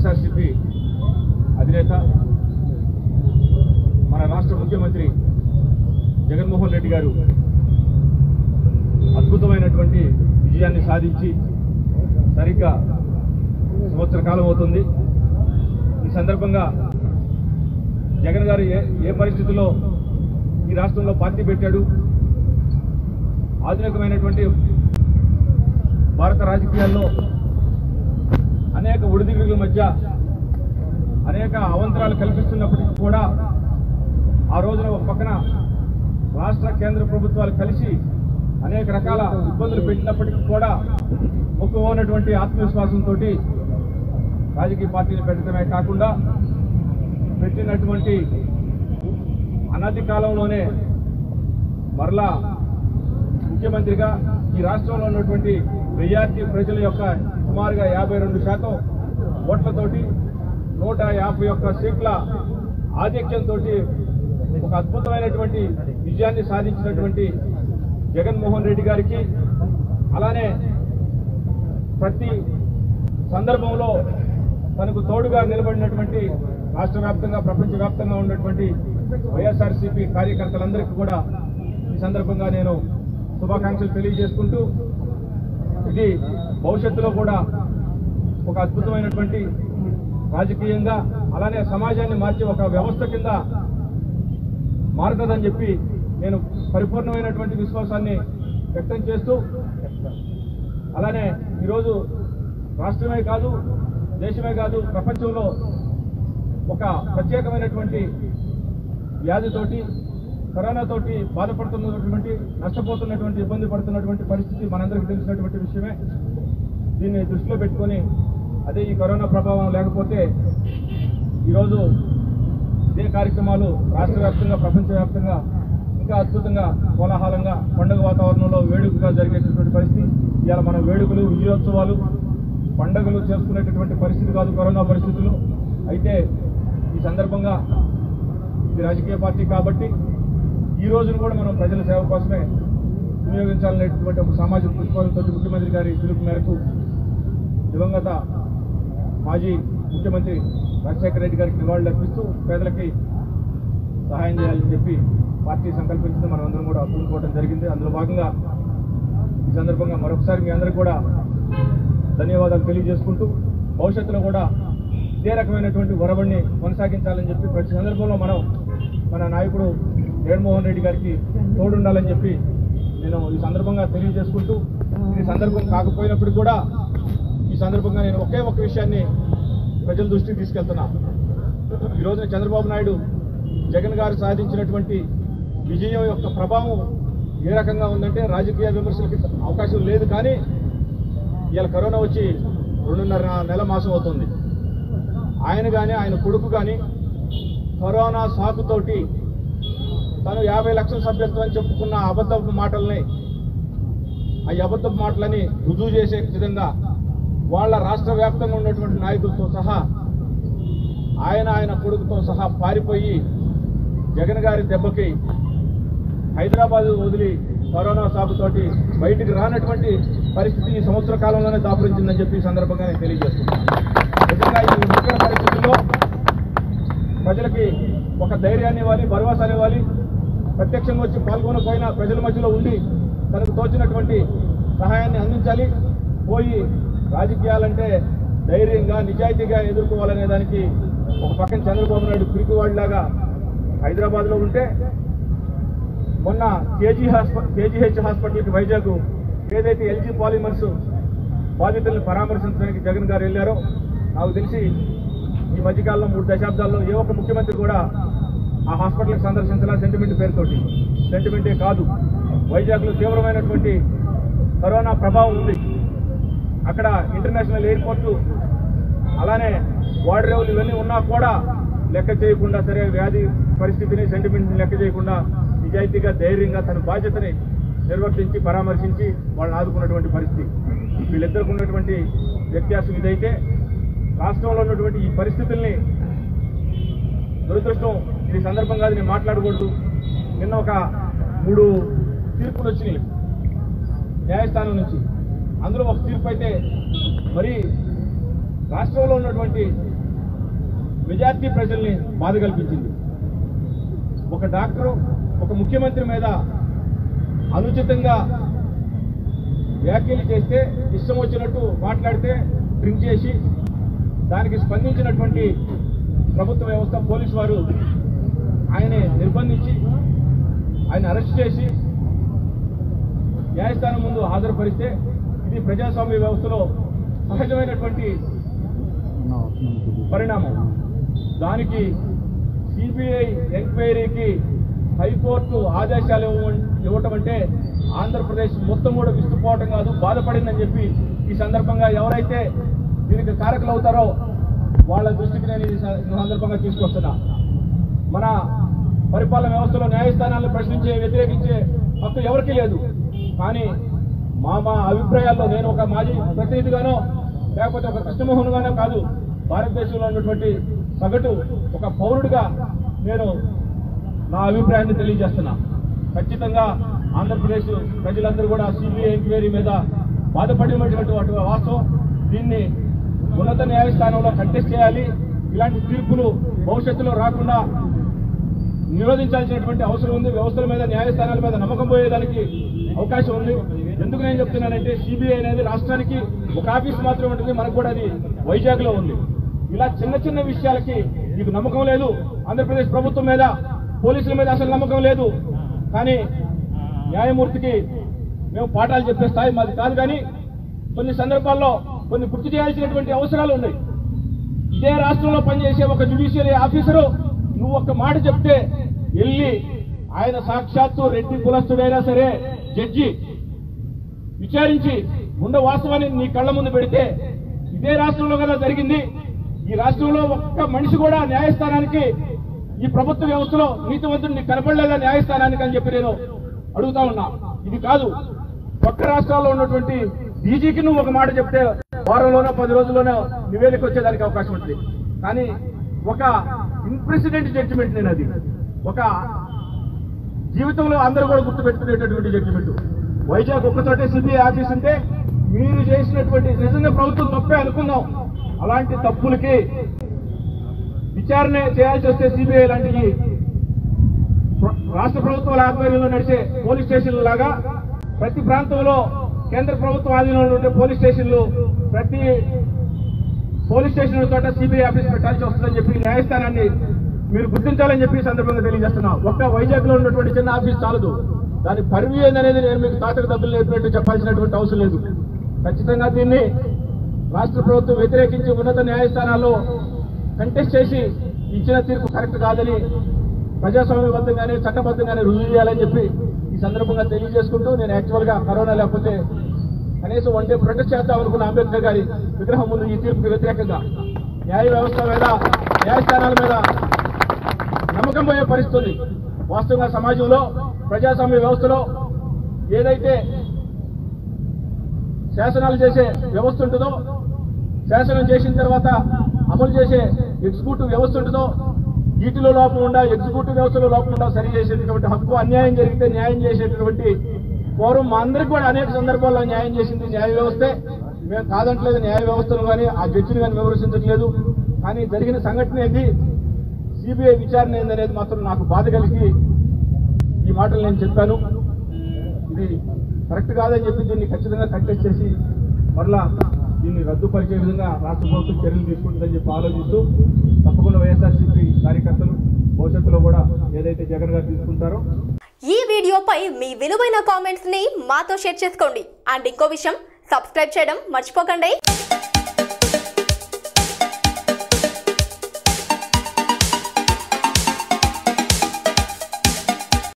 వైఎస్ఆర్సీపీ అధినేత మన రాష్ట్ర ముఖ్యమంత్రి జగన్మోహన్ రెడ్డి గారు అద్భుతమైనటువంటి విజయాన్ని సాధించి సరిగ్గా సంవత్సర కాలం అవుతుంది ఈ సందర్భంగా జగన్ గారు ఏ ఏ పరిస్థితుల్లో ఈ రాష్ట్రంలో పార్టీ పెట్టాడు ఆధునికమైనటువంటి భారత రాజకీయాల్లో అనేక ఒడిదిగుల మధ్య అనేక అవంతరాలు కల్పిస్తున్నప్పటికీ కూడా ఆ రోజున ఒక పక్కన రాష్ట్ర కేంద్ర ప్రభుత్వాలు కలిసి అనేక రకాల ఇబ్బందులు పెట్టినప్పటికీ కూడా మొక్కువనటువంటి ఆత్మవిశ్వాసంతో రాజకీయ పార్టీలు పెట్టడమే కాకుండా పెట్టినటువంటి అనతి కాలంలోనే మరలా ముఖ్యమంత్రిగా ఈ రాష్ట్రంలో ఉన్నటువంటి మెజార్టీ ప్రజల యొక్క సుమారుగా యాభై రెండు శాతం ఓట్లతోటి నూట యాభై ఒక్క సీట్ల ఆధిక్యంతో ఒక అద్భుతమైనటువంటి విజయాన్ని సాధించినటువంటి జగన్మోహన్ రెడ్డి గారికి అలానే ప్రతి సందర్భంలో తనకు తోడుగా నిలబడినటువంటి రాష్ట్ర వ్యాప్తంగా ప్రపంచ వ్యాప్తంగా ఉన్నటువంటి వైఎస్ఆర్సీపీ కార్యకర్తలందరికీ కూడా ఈ సందర్భంగా నేను శుభాకాంక్షలు తెలియజేసుకుంటూ ఇది భవిష్యత్తులో కూడా ఒక అద్భుతమైనటువంటి రాజకీయంగా అలానే సమాజాన్ని మార్చే ఒక వ్యవస్థ కింద మారుతుందని చెప్పి నేను పరిపూర్ణమైనటువంటి విశ్వాసాన్ని వ్యక్తం చేస్తూ అలానే ఈరోజు రాష్ట్రమే కాదు దేశమే కాదు ప్రపంచంలో ఒక ప్రత్యేకమైనటువంటి వ్యాధితోటి కరోనాతోటి బాధపడుతున్నటువంటి నష్టపోతున్నటువంటి ఇబ్బంది పడుతున్నటువంటి పరిస్థితి మనందరికీ తెలిసినటువంటి విషయమే దీన్ని దృష్టిలో పెట్టుకొని అదే ఈ కరోనా ప్రభావం లేకపోతే ఈరోజు ఇదే కార్యక్రమాలు రాష్ట్ర వ్యాప్తంగా ప్రపంచవ్యాప్తంగా ఇంకా అద్భుతంగా కోలాహలంగా పండుగ వాతావరణంలో వేడుకగా జరిగేటటువంటి పరిస్థితి ఇవాళ మన వేడుకలు విజయోత్సవాలు పండుగలు చేసుకునేటటువంటి పరిస్థితి కాదు కరోనా పరిస్థితులు అయితే ఈ సందర్భంగా ఇది రాజకీయ పార్టీ కాబట్టి ఈ రోజును కూడా మనం ప్రజల సేవ కోసమే వినియోగించాలనేటువంటి ఒక సామాజిక దృక్పథంతో ముఖ్యమంత్రి గారి పిలుపు మేరకు దివంగత మాజీ ముఖ్యమంత్రి రాజశేఖర రెడ్డి గారికి నివాళులు అర్పిస్తూ పేదలకి సహాయం చేయాలని చెప్పి పార్టీ సంకల్పించింది మనం అందరం కూడా పూనుకోవడం జరిగింది అందులో భాగంగా ఈ సందర్భంగా మరొకసారి మీ అందరికీ కూడా ధన్యవాదాలు తెలియజేసుకుంటూ భవిష్యత్తులో కూడా ఇదే రకమైనటువంటి ఒరవడిని కొనసాగించాలని చెప్పి ప్రతి సందర్భంలో మనం మన నాయకుడు జగన్మోహన్ రెడ్డి గారికి తోడుండాలని చెప్పి నేను ఈ సందర్భంగా తెలియజేసుకుంటూ ఇది సందర్భం కాకపోయినప్పుడు కూడా ఈ సందర్భంగా నేను ఒకే ఒక విషయాన్ని ప్రజల దృష్టికి తీసుకెళ్తున్నా ఈ రోజున చంద్రబాబు నాయుడు జగన్ గారు సాధించినటువంటి విజయం యొక్క ప్రభావం ఏ రకంగా ఉందంటే రాజకీయ విమర్శలకి అవకాశం లేదు కానీ ఇవాళ కరోనా వచ్చి రెండున్నర నెల మాసం అవుతుంది ఆయన కానీ ఆయన కొడుకు కానీ కరోనా సాకుతోటి తను యాభై లక్షల సభ్యత్వం అని చెప్పుకున్న అబద్ధపు మాటల్ని ఆ అబద్ధపు మాటలని రుజువు చేసే విధంగా వాళ్ళ రాష్ట్ర వ్యాప్తంగా ఉన్నటువంటి నాయకులతో సహా ఆయన ఆయన కొడుకుతో సహా పారిపోయి జగన్ గారి దెబ్బకి హైదరాబాద్ వదిలి కరోనా సాగుతోటి బయటికి రానటువంటి పరిస్థితి ఈ సంవత్సర కాలంలోనే దాపురించిందని చెప్పి ఈ సందర్భంగా నేను తెలియజేస్తున్నాను నిజంగా ఈ ముఖ్య పరిస్థితుల్లో ప్రజలకి ఒక ధైర్యాన్ని ఇవ్వాలి భరోసాని ఇవ్వాలి ప్రత్యక్షంగా వచ్చి పాల్గొనకపోయినా ప్రజల మధ్యలో ఉండి తనకు తోచినటువంటి సహాయాన్ని అందించాలి పోయి రాజకీయాలంటే ధైర్యంగా నిజాయితీగా ఎదుర్కోవాలనే దానికి ఒక పక్కన చంద్రబాబు నాయుడు పిరికివాడిలాగా హైదరాబాద్లో ఉంటే మొన్న కేజీ హాస్ప కేజీహెచ్ హాస్పిటల్కి వైజాగ్ ఏదైతే ఎల్జీ పాలిమర్స్ బాధితులను పరామర్శించడానికి జగన్ గారు వెళ్ళారో నాకు తెలిసి ఈ మధ్యకాలంలో మూడు దశాబ్దాల్లో ఏ ఒక్క ముఖ్యమంత్రి కూడా ఆ హాస్పిటల్కి సందర్శించాల సెంటిమెంట్ పేరుతోటి సెంటిమెంటే కాదు వైజాగ్లో తీవ్రమైనటువంటి కరోనా ప్రభావం ఉంది అక్కడ ఇంటర్నేషనల్ ఎయిర్పోర్టు అలానే వాడరేవులు ఇవన్నీ ఉన్నా కూడా లెక్క చేయకుండా సరే వ్యాధి పరిస్థితిని సెంటిమెంట్ని లెక్క చేయకుండా నిజాయితీగా ధైర్యంగా తన బాధ్యతని నిర్వర్తించి పరామర్శించి వాళ్ళని ఆదుకున్నటువంటి పరిస్థితి వీళ్ళిద్దరికి ఉన్నటువంటి వ్యత్యాసం ఇదైతే రాష్ట్రంలో ఉన్నటువంటి ఈ పరిస్థితుల్ని దురదృష్టం ఇది సందర్భంగా నేను మాట్లాడకూడదు నిన్న ఒక మూడు తీర్పులు వచ్చినాయి న్యాయస్థానం నుంచి అందులో ఒక తీర్పు అయితే మరి రాష్ట్రంలో ఉన్నటువంటి మెజార్టీ ప్రజల్ని బాధ కల్పించింది ఒక డాక్టరు ఒక ముఖ్యమంత్రి మీద అనుచితంగా వ్యాఖ్యలు చేస్తే ఇష్టం వచ్చినట్టు మాట్లాడితే డ్రింక్ చేసి దానికి స్పందించినటువంటి ప్రభుత్వ వ్యవస్థ పోలీసు వారు ఆయన్ని నిర్బంధించి ఆయన అరెస్ట్ చేసి న్యాయస్థానం ముందు హాజరుపరిస్తే ఇది ప్రజాస్వామ్య వ్యవస్థలో సహజమైనటువంటి పరిణామం దానికి సిబిఐ ఎంక్వైరీకి హైకోర్టు ఆదేశాలు ఇవ్వ- ఇవ్వటం అంటే ఆంధ్రప్రదేశ్ మొత్తం కూడా విస్తుపోవటం కాదు బాధపడిందని చెప్పి ఈ సందర్భంగా ఎవరైతే దీనికి కారకులు అవుతారో వాళ్ళ దృష్టికి నేను ఈ స- ఈ సందర్భంగా తీసుకొస్తున్నా మన పరిపాలన వ్యవస్థలో న్యాయస్థానాలను ప్రశ్నించే వ్యతిరేకించే హక్కు ఎవరికీ లేదు కానీ మా మా అభిప్రాయాల్లో నేను ఒక మాజీ ప్రతినిధిగానో లేకపోతే ఒక కృష్ణమోహన్ గానో కాదు భారతదేశంలో ఉన్నటువంటి సగటు ఒక పౌరుడిగా నేను నా అభిప్రాయాన్ని తెలియజేస్తున్నా ఖచ్చితంగా ఆంధ్రప్రదేశ్ ప్రజలందరూ కూడా సిబిఐ ఎంక్వైరీ మీద బాధపడినటువంటి వాటి వాస్తవం దీన్ని ఉన్నత న్యాయస్థానంలో కంటెస్ట్ చేయాలి ఇలాంటి తీర్పులు భవిష్యత్తులో రాకుండా నిరోధించాల్సినటువంటి అవసరం ఉంది వ్యవస్థల మీద న్యాయస్థానాల మీద నమ్మకం పోయేదానికి అవకాశం ఉంది ఎందుకు నేను చెప్తున్నానంటే సిబిఐ అనేది రాష్ట్రానికి ఒక ఆఫీస్ మాత్రమే ఉంటుంది మనకు కూడా అది వైజాగ్ లో ఉంది ఇలా చిన్న చిన్న విషయాలకి మీకు నమ్మకం లేదు ఆంధ్రప్రదేశ్ ప్రభుత్వం మీద పోలీసుల మీద అసలు నమ్మకం లేదు కానీ న్యాయమూర్తికి మేము పాఠాలు చెప్పే స్థాయి మాది కాదు కానీ కొన్ని సందర్భాల్లో కొన్ని గుర్తు చేయాల్సినటువంటి అవసరాలు ఉన్నాయి ఇదే రాష్ట్రంలో పనిచేసే ఒక జ్యుడిషియరీ ఆఫీసరు నువ్వు ఒక్క మాట చెప్తే వెళ్ళి ఆయన సాక్షాత్తు రెడ్డి కులస్తుడైనా సరే జడ్జి విచారించి ఉండ వాస్తవాన్ని నీ కళ్ళ ముందు పెడితే ఇదే రాష్ట్రంలో కదా జరిగింది ఈ రాష్ట్రంలో ఒక్క మనిషి కూడా న్యాయస్థానానికి ఈ ప్రభుత్వ వ్యవస్థలో నీతివంతుడు నీకు కనపడలేదా న్యాయస్థానానికి అని చెప్పి నేను అడుగుతా ఉన్నా ఇది కాదు పక్క రాష్ట్రాల్లో ఉన్నటువంటి డీజీకి నువ్వు ఒక మాట చెప్తే వారంలోనో పది రోజుల్లోనో నివేదిక వచ్చేదానికి అవకాశం ఉంటుంది కానీ ఒక ఇన్ప్రెసిడెంట్ జడ్జిమెంట్ నేను అది ఒక జీవితంలో అందరూ కూడా గుర్తుపెట్టుకునేటటువంటి జడ్జిమెంట్ వైజాగ్ ఒక్కతోటే సిబిఐ ఆఫీస్ ఉంటే మీరు చేసినటువంటి నిజంగా ప్రభుత్వం తప్పే అనుకుందాం అలాంటి తప్పులకి విచారణ చేయాల్సి వస్తే సిబిఐ లాంటివి ప్ర- రాష్ట్ర ప్రభుత్వాల ఆధ్వర్యంలో నడిచే పోలీస్ స్టేషన్ల లాగా ప్రతి ప్రాంతంలో కేంద్ర ప్రభుత్వం ఆధీనంలో ఉండే పోలీస్ స్టేషన్లు ప్రతి పోలీస్ స్టేషన్ చోట సిబిఐ ఆఫీస్ పెట్టాల్సి వస్తుందని చెప్పి న్యాయస్థానాన్ని మీరు గుర్తించాలని చెప్పి ఈ సందర్భంగా తెలియజేస్తున్నా ఒక్క వైజాగ్ లో ఉన్నటువంటి చిన్న ఆఫీస్ చాలదు దాని పరివి ఏందనేది నేను మీకు తాతకు డబ్బులు నేర్పినట్టు చెప్పాల్సినటువంటి అవసరం లేదు ఖచ్చితంగా దీన్ని రాష్ట్ర ప్రభుత్వం వ్యతిరేకించి ఉన్నత న్యాయస్థానాల్లో కంటెస్ట్ చేసి ఇచ్చిన తీర్పు కరెక్ట్ కాదని ప్రజాస్వామ్యబద్ధంగానే చట్టబద్ధంగానే రుజువు చేయాలని చెప్పి ఈ సందర్భంగా తెలియజేసుకుంటూ నేను యాక్చువల్ గా కరోనా లేకపోతే కనీసం వన్ డే ప్రొటెస్ట్ చేద్దాం అనుకున్న అంబేద్కర్ గారి విగ్రహం ముందు ఈ తీర్పుకి వ్యతిరేకంగా న్యాయ వ్యవస్థ మీద న్యాయస్థానాల మీద నమ్మకం పోయే పరిస్థితి ఉంది వాస్తవంగా సమాజంలో ప్రజాస్వామ్య వ్యవస్థలో ఏదైతే శాసనాలు చేసే వ్యవస్థ ఉంటుందో శాసనం చేసిన తర్వాత అమలు చేసే ఎగ్జిక్యూటివ్ వ్యవస్థ ఉంటుందో వీటిలో లోపం ఉండా ఎగ్జిక్యూటివ్ వ్యవస్థలో లోపం ఉండా సరి చేసేటటువంటి హక్కు అన్యాయం జరిగితే న్యాయం చేసేటటువంటి పూర్వం మా అందరికి కూడా అనేక సందర్భాల్లో న్యాయం చేసింది న్యాయ వ్యవస్థే మేము కాదంటలేదు న్యాయ వ్యవస్థను కానీ ఆ జడ్జిని కానీ విమర్శించట్లేదు కానీ జరిగిన సంఘటన ఏంది సిబిఐ విచారణ ఏందనేది మాత్రం నాకు బాధ కలిగి ఈ మాటలు నేను చెప్పాను ఇది కరెక్ట్ కాదని చెప్పి దీన్ని ఖచ్చితంగా కంటెస్ట్ చేసి మరలా దీన్ని రద్దుపరిచే విధంగా రాష్ట్ర ప్రభుత్వం చర్యలు తీసుకుంటుందని చెప్పి ఆలోచిస్తూ తప్పకుండా వైఎస్ఆర్సీపీ కార్యకర్తలు భవిష్యత్తులో కూడా ఏదైతే జగన్ గారు తీసుకుంటారో ఈ వీడియోపై మీ విలువైన కామెంట్స్ ని మాతో షేర్ చేసుకోండి అండ్ ఇంకో విషయం సబ్స్క్రైబ్ చేయడం మర్చిపోకండి